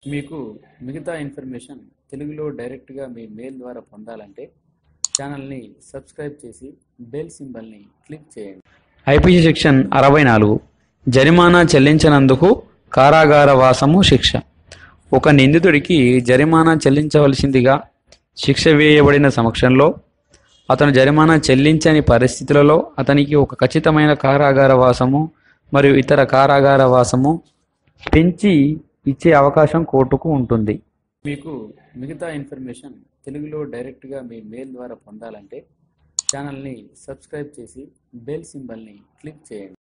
మీకు మిగతా ఇన్ఫర్మేషన్ తెలుగులో డైరెక్ట్గా మీ మెయిల్ ద్వారా పొందాలంటే ఛానల్ని సబ్స్క్రైబ్ చేసి బెల్ సింబల్ని క్లిక్ చేయండి ఐపీసీ సెక్షన్ అరవై నాలుగు జరిమానా చెల్లించనందుకు కారాగార వాసము శిక్ష ఒక నిందితుడికి జరిమానా చెల్లించవలసిందిగా శిక్ష వేయబడిన సమక్షంలో అతను జరిమానా చెల్లించని పరిస్థితులలో అతనికి ఒక ఖచ్చితమైన కారాగార వాసము మరియు ఇతర కారాగార వాసము పెంచి ఇచ్చే అవకాశం కోర్టుకు ఉంటుంది మీకు మిగతా ఇన్ఫర్మేషన్ తెలుగులో డైరెక్ట్గా మీ మెయిల్ ద్వారా పొందాలంటే ఛానల్ని సబ్స్క్రైబ్ చేసి బెల్ సింబల్ని క్లిక్ చేయండి